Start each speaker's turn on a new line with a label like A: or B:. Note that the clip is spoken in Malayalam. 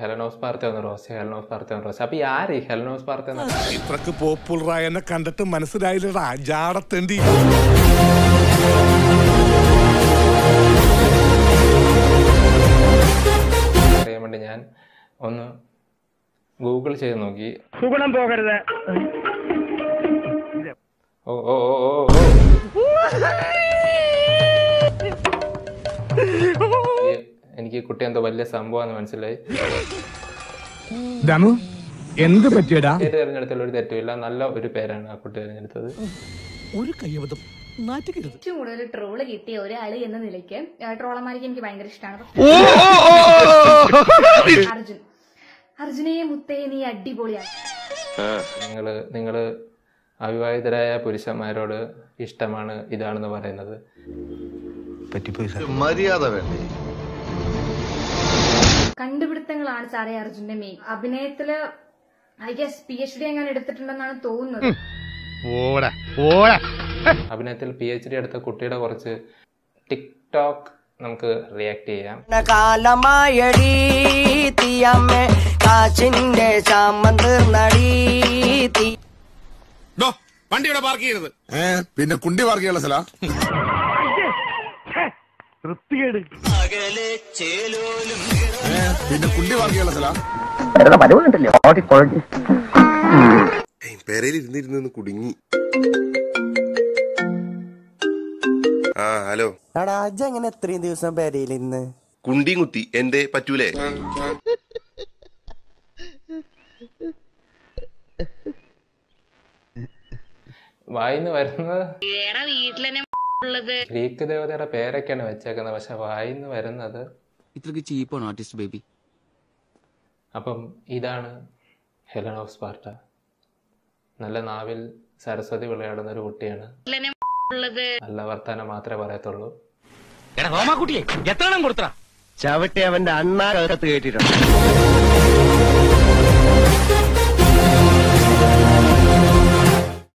A: ഹെലനോസ് പാർത്ത ഒന്ന് റോസ് ഹെലനോസ് പാർത്ത ഒന്ന് റോസ് അപ്പൊ ഈ ആര് ഈ ഹെലനോസ് പാർത്ത എന്ന്
B: ഇത്രക്ക് പോപ്പുലറായ എന്നെ കണ്ടിട്ട് മനസ്സിലായില്ലടാ ജാടത്തേണ്ടി
A: അറിയാൻ വേണ്ടി ഞാൻ ഒന്ന് ഗൂഗിൾ ചെയ്ത് നോക്കി
C: സുഗുണം പോകരുത്
A: ഓ ഓ ഓ ഓ ഓ ഈ- എനിക്ക് ഈ കുട്ടി എന്തോ വലിയ സംഭവമാണെന്ന് മനസ്സിലായി
D: ദമു എന്ത് പറ്റിയടാ
A: പേര് തിരഞ്ഞെടുത്തതിൽ ഒരു തെറ്റുമില്ല നല്ല ഒരു പേരാണ് ആ കുട്ടി തിരഞ്ഞെടുത്തത്
D: ഒരു കയ്യബദ്ധം നാറ്റുകരുത്
E: ഏറ്റവും കൂടുതൽ ട്രോള് കിട്ടിയ ഒരാള് എന്ന നിലയ്ക്ക് ട്രോളന്മാർക്ക് എനിക്ക് ഭയങ്കര ഇഷ്ടമാണ് അർജുൻ അർജുനയെ മുത്തയെ നീ അടിപൊളിയാണ്
A: നിങ്ങള് നിങ്ങള് അവിവാഹിതരായ പുരുഷന്മാരോട് ഇഷ്ടമാണ് ഇതാണെന്ന് പറയുന്നത്
F: മര്യാദ വേണ്ടേ
E: കണ്ടുപിടുത്തങ്ങളാണ് സാറേ അർജുന്റെ മെയിൻ അഭിനയത്തില് I guess P H D എങ്ങനെ എടുത്തിട്ടുണ്ടെന്നാണ് തോന്നുന്നത്
A: അഭിനയത്തിൽ പി എച്ച് ഡി എടുത്ത കുട്ടിയുടെ കുറച്ച് ടിക്ടോക്ക് നമുക്ക് റിയാക്ട് ചെയ്യാം
G: കാലമായടി തീയമ്മേ കാച്ചിന്റെ ചാമം തീർന്നടി തീ
B: വണ്ടി ഇവിടെ പാർക്ക് ചെയ്യരുത് പിന്നെ കുണ്ടി പാർക്ക് ചെയ്യാനുള്ള സ്ഥല
C: വൃത്തികേട്
B: പിന്നെ കുണ്ടി പാർക്ക് ചെയ്യാനുള്ള സ്ഥല
F: പേരയിൽ ഇരുന്നിരുന്ന് കുടുങ്ങി ആ ഹലോ
G: എടാ അജ് എങ്ങനെ എത്രയും ദിവസം പെരയിൽ ഇന്ന്
F: കുണ്ടിയും കുത്തി എന്തേ പറ്റൂലേ
A: വായിന്ന് വരുന്നത് ഗ്രീക്ക് ദേവതയുടെ പേരൊക്കെയാണ് വെച്ചേക്കുന്നത് പക്ഷെ വായിന്ന് വരുന്നത്
H: ഇത്രക്ക് ചീപ്പാണ് ആർട്ടിസ്റ്റ് ബേബി
A: അപ്പം ഇതാണ് ഹെലൻ ഓഫ് സ്പാർട്ട നല്ല നാവിൽ സരസ്വതി വിളയാടുന്ന ഒരു കുട്ടിയാണ് നല്ല വർത്താനം മാത്രമേ പറയത്തുള്ളൂ
C: എടാ റോമാക്കുട്ടിയെ എത്ര എണ്ണം കൊടുത്തടാ
G: ചവിട്ടി അവന്റെ അണ്ണാകത്ത് കേട്ടിട്ടുണ്ട്